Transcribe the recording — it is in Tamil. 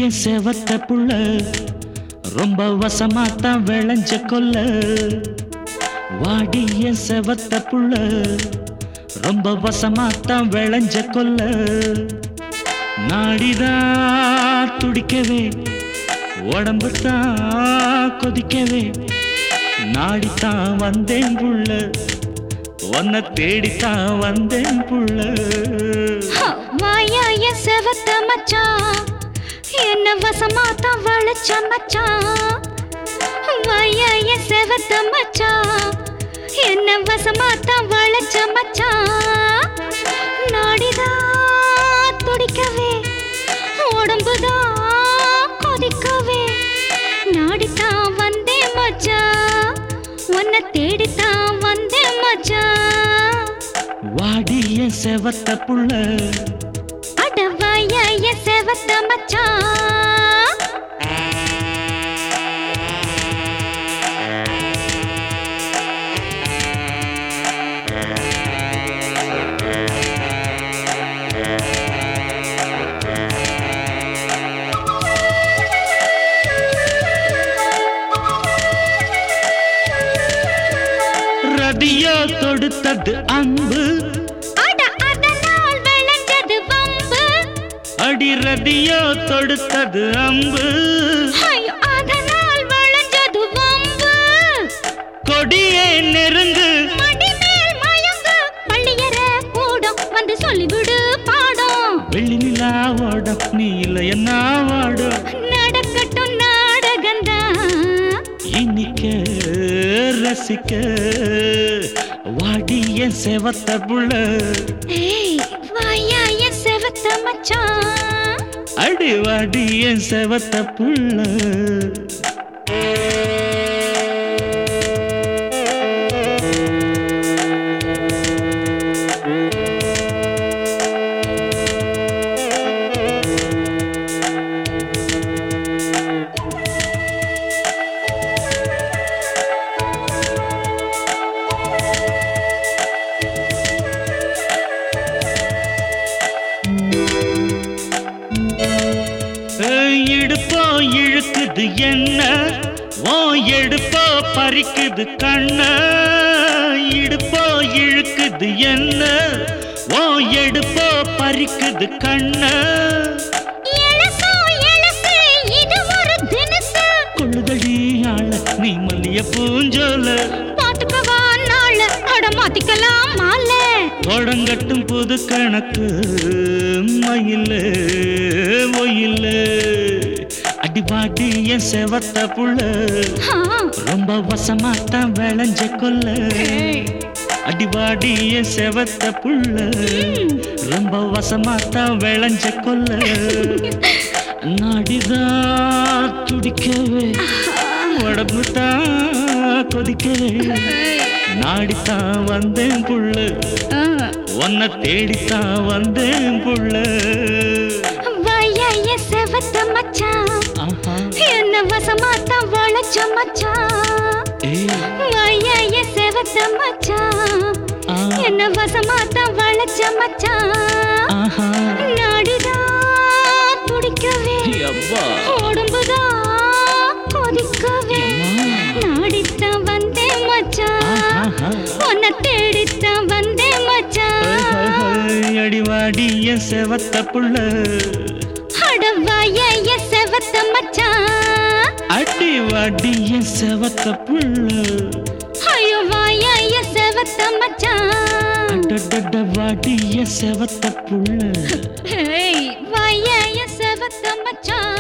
என் செவத்த புள்ள ரொம்ப வசமாத்தான் விளைஞ்ச கொல்ல வாடி என் செவத்த புள்ள ரொம்ப வசமாத்தான் விளைஞ்ச கொல்ல நாடிதான் துடிக்கவே உடம்பு தான் கொதிக்கவே நாடித்தான் வந்தேன் புள்ள உன்னை தேடித்தான் வந்தேன் புள்ள வாயாய செவத்த மச்சான் என்ன வசமாத்தான் வளைச்ச மச்சான் வாயாய செவத்த மச்சான் என்ன வசமாத்தான் வளைச்ச மச்சான் நாடிதான் துடிக்கவே உடம்புதான் கொதிக்கவே நாடித்தான் வந்தேன் மச்சான் உன்னை தேடித்தான் வந்தேன் மச்சான் வாடி என் செவத்த புள்ள அடவாய செவத்த மச்சான் ரதியோ தொடுத்தது அன்பு அட அதனால் விளைஞ்சது வம்பு அடி ரதியோ தொடுத்தது அம்பு ஐயோ அதனால் விளைஞ்சது வம்பு கொடியே நெருங்கு மடிமேல் மயங்கு பள்ளியற கூடம் வந்து சொல்லிவிடு பாடம் வெள்ளி நிலா ஓடம் நீ இல்லை என்ன வாடும் நடக்கட்டும் நாடகந்தான் இனிக்க ரசிக்க வாடி என் செவத்த புள்ள ஏய் வாயாய செவத்த மச்சான் அடி வாடி என் செவத்த புள்ள ஏய், இடுப்போ இழுக்குது என்ன ஓ எடுப்போ பறிக்குது கண்ண இடுப்போ இழுக்குது என்ன ஓ எடுப்போ பறிக்குது கண்ண எலசோ எலசு இது ஒரு தினசு கொள்ளுதழி ஆள நீ மல்லிய பூஞ்சோல பாத்துக்கவா நாள அட மாத்திக்கலாம் மால தொடங்கட்டும் புது கணக்கு மயில ஒயில அடிபாடி என் செவத்த புள்ள ஆ, ரொம்ப வசமாத்தான் விளைஞ்ச கொல்ல ஏய், அடிபாடி என் செவத்த புள்ள ம், ரொம்ப வசமாத்தான் விளைஞ்ச கொல்ல நாடிதான் துடிக்கவே உடம்பு தான் கொதிக்கவே ஏய், நாடித்தான் வந்தேன் புள்ள ஆ. உன்னை தேடித்தான் வந்தேன் புள்ள வாயாய செவத்த மச்சான் ஆஹா என்ன வசமாத்தான் வளைச்ச மச்சான் ஏய் வாயாய செவத்த மச்சான் ஆ என்ன வசமாத்தான் வளைச்ச மச்சான் ஆஹா நாடிதான் துடிக்கவே அப்பா உடம்புதான் கொதிக்கவே நாடித்தான் வந்தேன் மச்சான் ஆஹா உன்னை தேடித்தான் வந்தேன் மச்சான் அடிவாடி என் செவத்த புள்ள அடவாய செவத்த மச்சான் அடிவாடி என் செவத்த புள்ள ஐயோ வாய செவத்த மச்சான் அடடட வாடி என் செவத்த புள்ள ஹேய் வாய செவத்த மச்சான்